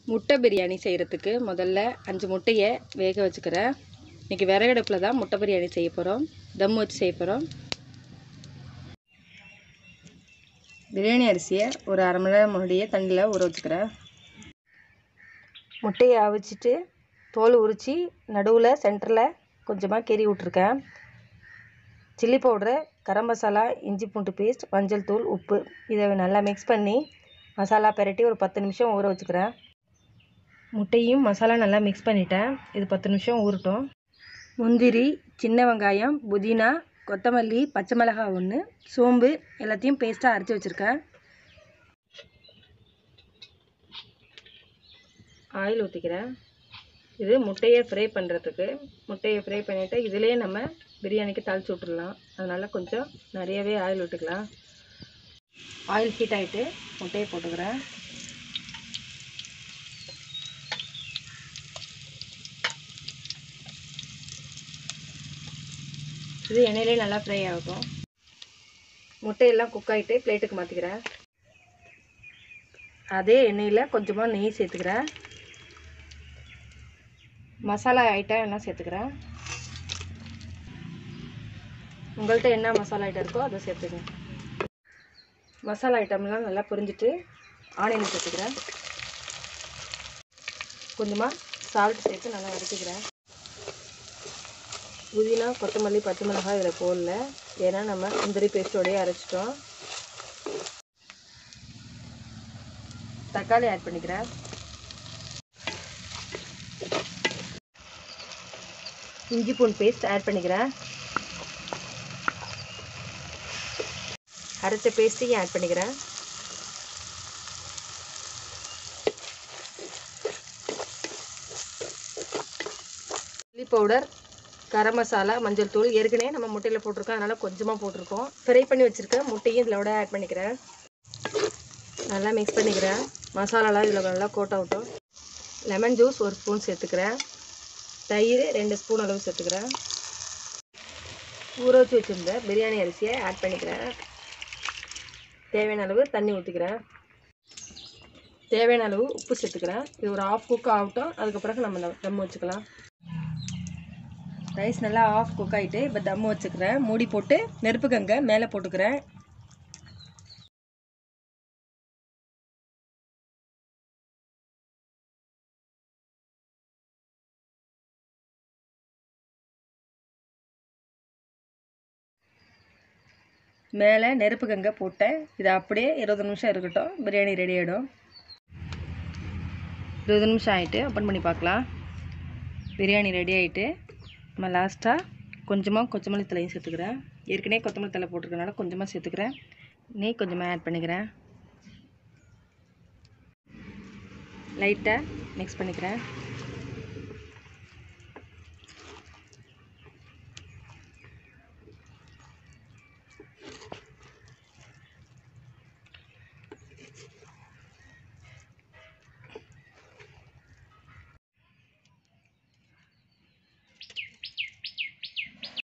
முட்டை பிரியாணி செய்கிறதுக்கு முதல்ல அஞ்சு முட்டையை வேக வச்சுக்கிறேன் இன்றைக்கி விறகடுப்பில் தான் முட்டை பிரியாணி செய்ய போகிறோம் தம் வச்சு செய்ய போகிறோம் பிரியாணி அரிசியை ஒரு அரை மணி நேரம் முன்னாடியே தண்ணியில் ஊற வச்சுக்கிறேன் முட்டையை அவிச்சிட்டு தோல் உரித்து நடுவில் சென்டரில் கொஞ்சமாக கீறி விட்ருக்கேன் சில்லி பவுட்ரு கரம் மசாலா இஞ்சி பூண்டு பேஸ்ட் மஞ்சள் தூள் உப்பு இதை நல்லா மிக்ஸ் பண்ணி மசாலா பெரட்டி ஒரு பத்து நிமிஷம் ஊற வச்சுக்கிறேன் முட்டையும் மசாலா நல்லா மிக்ஸ் பண்ணிட்டேன் இது பத்து நிமிஷம் ஊறட்டும் முந்திரி சின்ன வெங்காயம் புதினா கொத்தமல்லி பச்சை மிளகாய் ஒன்று சோம்பு எல்லாத்தையும் பேஸ்ட்டாக அரைச்சி வச்சுருக்கேன் ஆயில் ஊற்றிக்கிறேன் இது முட்டையை ஃப்ரை பண்ணுறதுக்கு முட்டையை ஃப்ரை பண்ணிவிட்டு இதிலேயே நம்ம பிரியாணிக்கு தாளித்து விட்டுடலாம் அதனால் கொஞ்சம் நிறையவே ஆயில் விட்டுக்கலாம் ஆயில் ஹீட் ஆகிட்டு முட்டையை போட்டுக்கிறேன் இது எண்ணெயிலே நல்லா ஃப்ரை ஆகும் முட்டையெல்லாம் குக் ஆகிட்டு பிளேட்டுக்கு மாற்றிக்கிறேன் அதே எண்ணெயில் கொஞ்சமாக நெய் சேர்த்துக்கிறேன் மசாலா ஐட்டம் எல்லாம் சேர்த்துக்கிறேன் உங்கள்கிட்ட என்ன மசாலா ஐட்டம் இருக்கோ அதை சேர்த்துக்கங்க மசாலா ஐட்டம்லாம் நல்லா புரிஞ்சிட்டு ஆனியன் சேர்த்துக்கிறேன் கொஞ்சமாக சால்ட் சேர்த்து நல்லா வதக்கிக்கிறேன் புதினா கொத்தமல்லி பச்சை மிளகாய் இதில் போடல ஏன்னா நம்ம முந்திரி பேஸ்ட்டோடையே அரைச்சிட்டோம் தக்காளி ஆட் பண்ணிக்கிறேன் இஞ்சி பூண்டு பேஸ்ட் ஆட் பண்ணிக்கிறேன் அரைச்ச பேஸ்ட்டையும் ஆட் பண்ணிக்கிறேன் சில்லி பவுடர் கரம் மசாலா மஞ்சள் தூள் ஏற்கனவே நம்ம முட்டையில் போட்டிருக்கோம் அதனால் கொஞ்சமாக போட்டிருக்கோம் ஃப்ரை பண்ணி வச்சுருக்கேன் முட்டையும் இதில் ஆட் பண்ணிக்கிறேன் நல்லா மிக்ஸ் பண்ணிக்கிறேன் மசாலாலாம் இதில் நல்லா கோட் ஆகட்டும் லெமன் ஜூஸ் ஒரு ஸ்பூன் சேர்த்துக்கிறேன் தயிர் ரெண்டு ஸ்பூன் அளவு சேர்த்துக்கிறேன் ஊற வச்சு வச்சுருந்த பிரியாணி அரிசியை ஆட் பண்ணிக்கிறேன் தேவையான அளவு தண்ணி ஊற்றிக்கிறேன் தேவையான அளவு உப்பு சேர்த்துக்கிறேன் இது ஒரு ஆஃப் குக் ஆகட்டும் அதுக்கு பிறகு நம்ம தம் வச்சுக்கலாம் ரைஸ் நல்லா ஆஃப் குக் ஆகிட்டு இப்போ தம் வச்சுக்கிறேன் மூடி போட்டு நெருப்பு கங்கை மேலே போட்டுக்கிறேன் மேலே நெருப்பு கங்கை போட்டேன் இது அப்படியே இருபது நிமிஷம் இருக்கட்டும் பிரியாணி ரெடி ஆகிடும் இருபது நிமிஷம் ஆகிட்டு ஓப்பன் பண்ணி பார்க்கலாம் பிரியாணி ரெடி ஆகிட்டு நம்ம லாஸ்ட்டாக கொஞ்சமாக கொத்தமல்லி தலையும் சேர்த்துக்கிறேன் ஏற்கனவே கொத்தமல்லி தலை போட்டிருக்கனால கொஞ்சமாக சேர்த்துக்கிறேன் நெய் கொஞ்சமாக ஆட் பண்ணிக்கிறேன் லைட்டாக மிக்ஸ் பண்ணிக்கிறேன்